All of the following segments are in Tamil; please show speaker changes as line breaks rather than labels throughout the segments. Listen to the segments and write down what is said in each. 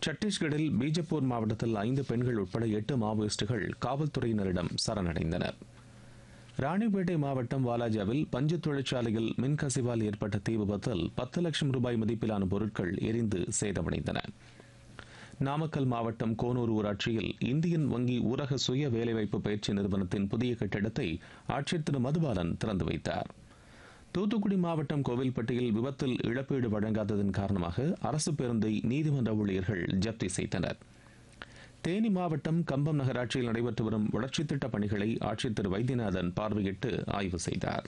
சத்தீஸ்கரில் பீஜப்பூர் மாவட்டத்தில் ஐந்து பெண்கள் உட்பட எட்டு மாவோயிஸ்டுகள் காவல்துறையினரிடம் சரணடைந்தனர் ராணிப்பேட்டை மாவட்டம் வாலாஜாவில் பஞ்சு தொழிற்சாலையில் மின்கசிவால் ஏற்பட்ட தீ விபத்தில் பத்து லட்சம் ரூபாய் மதிப்பிலான பொருட்கள் எரிந்து சேதமடைந்தன நாமக்கல் மாவட்டம் கோனூர் ஊராட்சியில் இந்தியன் வங்கி ஊரக சுய வேலைவாய்ப்பு பயிற்சி நிறுவனத்தின் புதிய கட்டிடத்தை ஆட்சியர் திரு மதுபாலன் திறந்து வைத்தார் தூத்துக்குடி மாவட்டம் கோவில்பட்டியில் விபத்தில் இழப்பீடு வழங்காததன் காரணமாக அரசு பேருந்தை நீதிமன்ற ஊழியர்கள் ஜப்தி செய்தனர் தேனி மாவட்டம் கம்பம் நகராட்சியில் நடைபெற்று வரும் வளர்ச்சித் திட்டப் பணிகளை ஆட்சியர் திரு வைத்தியநாதன் பார்வையிட்டு ஆய்வு செய்தார்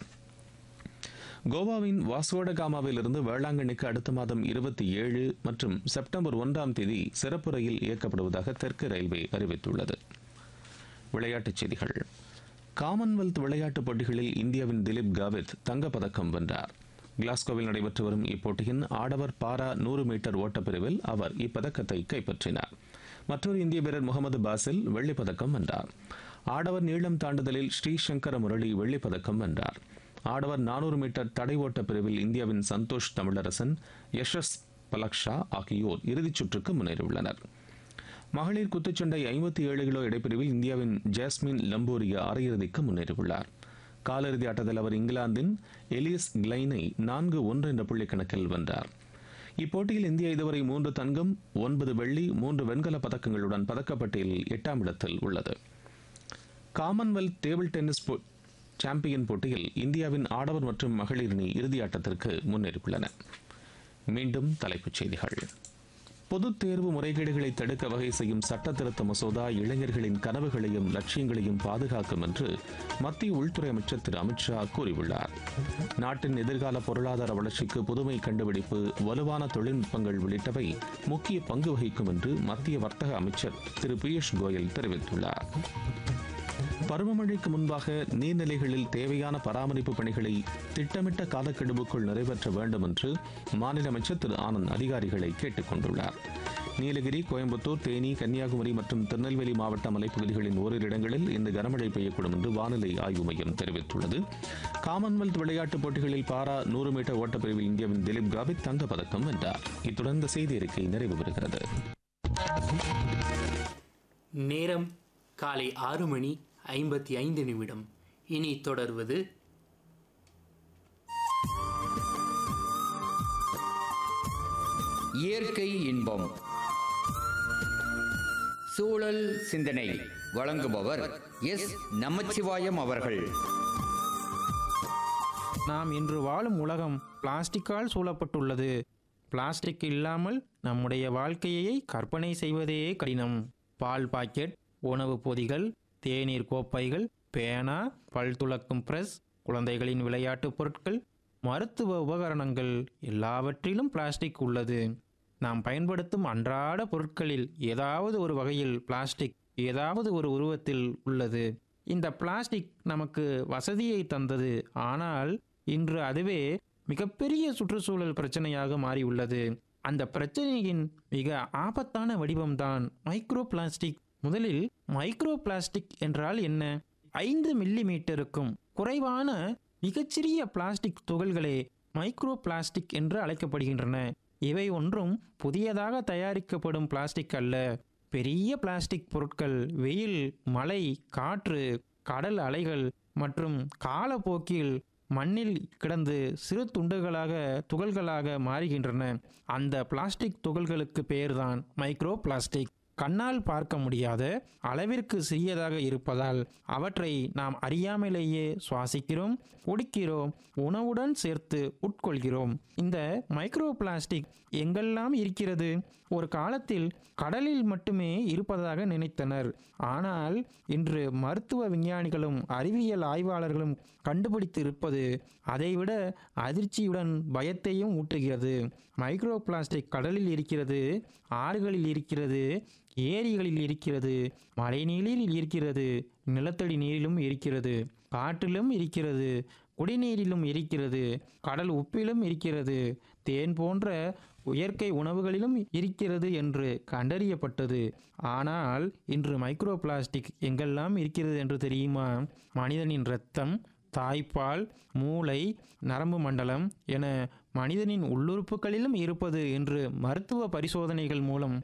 கோவாவின் வாஸ்கோடகாமாவில் இருந்து வேளாங்கண்ணிக்கு அடுத்த மாதம் இருபத்தி ஏழு மற்றும் செப்டம்பர் ஒன்றாம் தேதி சிறப்பு ரயில் இயக்கப்படுவதாக தெற்கு ரயில்வே அறிவித்துள்ளது விளையாட்டுச் செய்திகள் காமன்வெல்த் விளையாட்டுப் போட்டிகளில் இந்தியாவின் திலீப் காவித் தங்கப்பதக்கம் வென்றார் கிளாஸ்கோவில் நடைபெற்று வரும் இப்போட்டியின் ஆடவர் பாரா நூறு மீட்டர் ஓட்டப்பிரிவில் அவர் இப்பதக்கத்தை கைப்பற்றினார் மற்றொரு இந்திய வீரர் முகமது பாசில் வெள்ளிப் பதக்கம் வென்றார் ஆடவர் நீளம் தாண்டுதலில் ஸ்ரீசங்கர முரளி வெள்ளிப் பதக்கம் வென்றார் ஆடவர் நானூறு மீட்டர் தடை ஓட்ட பிரிவில் இந்தியாவின் சந்தோஷ் தமிழரசன் யஷஸ் பலக்ஷா ஆகியோர் இறுதிச் சுற்றுக்கு முன்னேறியுள்ளனர் மகளிர் குத்துச்சண்டை ஐம்பத்தி ஏழு கிலோ இடைப்பிரிவில் இந்தியாவின் ஜாஸ்மின் லம்போரியா அரையிறுதிக்கு முன்னேறியுள்ளார் காலிறுதி ஆட்டத்தில் அவர் இங்கிலாந்தின் எலியஸ் கிளைனை நான்கு ஒன்று என்ற புள்ளி கணக்கில் வென்றார் இப்போட்டியில் இந்தியா இதுவரை மூன்று தங்கம் ஒன்பது வெள்ளி மூன்று வெண்கல பதக்கங்களுடன் பதக்கப்பட்டியலில் எட்டாம் இடத்தில் உள்ளது காமன்வெல்த் டேபிள் டென்னிஸ் போ- சாம்பியன் போட்டியில் இந்தியாவின் ஆடவர் மற்றும் மகளிர் அணி இறுதி ஆட்டத்திற்கு முன்னேறியுள்ளன மீண்டும் தலைப்புச் செய்திகள் பொதுத் தேர்வு முறைகேடுகளை தடுக்க வகை செய்யும் சட்ட திருத்த மசோதா இளைஞர்களின் கனவுகளையும் லட்சியங்களையும் பாதுகாக்கும் என்று மத்திய உள்துறை அமைச்சர் திரு அமித்ஷா கூறியுள்ளார் நாட்டின் எதிர்கால பொருளாதார வளர்ச்சிக்கு புதுமை கண்டுபிடிப்பு வலுவான தொழில்நுட்பங்கள் உள்ளிட்டவை முக்கிய பங்கு வகிக்கும் என்று மத்திய வர்த்தக அமைச்சர் திரு பியூஷ் கோயல் தெரிவித்துள்ளார் பருவமழைக்கு முன்பாக நீர்நிலைகளில் தேவையான பராமரிப்பு பணிகளை திட்டமிட்ட காலக்கெடுவுக்குள் நிறைவேற்ற வேண்டும் என்று மாநில அமைச்சர் திரு ஆனந்த் அதிகாரிகளை கேட்டுக் கொண்டுள்ளார் நீலகிரி கோயம்புத்தூர் தேனி கன்னியாகுமரி மற்றும் திருநெல்வேலி மாவட்ட மலைப்பகுதிகளின் ஓரிரு இடங்களில் இந்த கனமழை பெய்யக்கூடும் என்று வானிலை ஆய்வு மையம் தெரிவித்துள்ளது காமன்வெல்த் விளையாட்டுப் போட்டிகளில் பாரா நூறு மீட்டர் ஓட்டப்பிரிவில் இந்தியாவின் திலீப் காவித் தங்கப்பதக்கம் வென்றார் இத்துடன் இந்த செய்தி அறிக்கை நிறைவு பெறுகிறது
நேரம் காலை ஆறு மணி ஐம்பத்தி ஐந்து நிமிடம் இனி தொடர்வது
இயற்கை இன்பம் சூழல் சிந்தனை வழங்குபவர் எஸ் நமச்சிவாயம் அவர்கள்
நாம் இன்று வாழும் உலகம் பிளாஸ்டிக்கால் சூழப்பட்டுள்ளது பிளாஸ்டிக் இல்லாமல் நம்முடைய வாழ்க்கையை கற்பனை செய்வதே கடினம் பால் பாக்கெட் உணவுப் பொதிகள் தேநீர் கோப்பைகள் பேனா பல் துலக்கும் பிரஸ் குழந்தைகளின் விளையாட்டுப் பொருட்கள் மருத்துவ உபகரணங்கள் எல்லாவற்றிலும் பிளாஸ்டிக் உள்ளது நாம் பயன்படுத்தும் அன்றாட பொருட்களில் ஏதாவது ஒரு வகையில் பிளாஸ்டிக் ஏதாவது ஒரு உருவத்தில் உள்ளது இந்த பிளாஸ்டிக் நமக்கு வசதியை தந்தது ஆனால் இன்று அதுவே மிகப்பெரிய சுற்றுச்சூழல் பிரச்சனையாக மாறியுள்ளது அந்த பிரச்சனையின் மிக ஆபத்தான வடிவம்தான் மைக்ரோ பிளாஸ்டிக் முதலில் மைக்ரோ பிளாஸ்டிக் என்றால் என்ன ஐந்து மில்லி மீட்டருக்கும் குறைவான மிகச்சிறிய பிளாஸ்டிக் துகள்களே மைக்ரோ பிளாஸ்டிக் என்று அழைக்கப்படுகின்றன இவை ஒன்றும் புதியதாக தயாரிக்கப்படும் பிளாஸ்டிக் அல்ல பெரிய பிளாஸ்டிக் பொருட்கள் வெயில் மழை காற்று கடல் அலைகள் மற்றும் காலப்போக்கில் மண்ணில் கிடந்து சிறு துண்டுகளாக துகள்களாக மாறுகின்றன அந்த பிளாஸ்டிக் துகள்களுக்கு பெயர்தான் மைக்ரோ பிளாஸ்டிக் கண்ணால் பார்க்க முடியாத அளவிற்கு சிறியதாக இருப்பதால் அவற்றை நாம் அறியாமலேயே சுவாசிக்கிறோம் குடிக்கிறோம் உணவுடன் சேர்த்து உட்கொள்கிறோம் இந்த மைக்ரோ பிளாஸ்டிக் எங்கெல்லாம் இருக்கிறது ஒரு காலத்தில் கடலில் மட்டுமே இருப்பதாக நினைத்தனர் ஆனால் இன்று மருத்துவ விஞ்ஞானிகளும் அறிவியல் ஆய்வாளர்களும் கண்டுபிடித்து இருப்பது அதைவிட அதிர்ச்சியுடன் பயத்தையும் ஊட்டுகிறது மைக்ரோ பிளாஸ்டிக் கடலில் இருக்கிறது ஆறுகளில் இருக்கிறது ஏரிகளில் இருக்கிறது மழைநீரில் இருக்கிறது நிலத்தடி நீரிலும் இருக்கிறது காற்றிலும் இருக்கிறது குடிநீரிலும் இருக்கிறது கடல் உப்பிலும் இருக்கிறது தேன் போன்ற இயற்கை உணவுகளிலும் இருக்கிறது என்று கண்டறியப்பட்டது ஆனால் இன்று மைக்ரோ பிளாஸ்டிக் எங்கெல்லாம் இருக்கிறது என்று தெரியுமா மனிதனின் இரத்தம் தாய்ப்பால் மூளை நரம்பு மண்டலம் என மனிதனின் உள்ளுறுப்புகளிலும் இருப்பது என்று மருத்துவ பரிசோதனைகள் மூலம்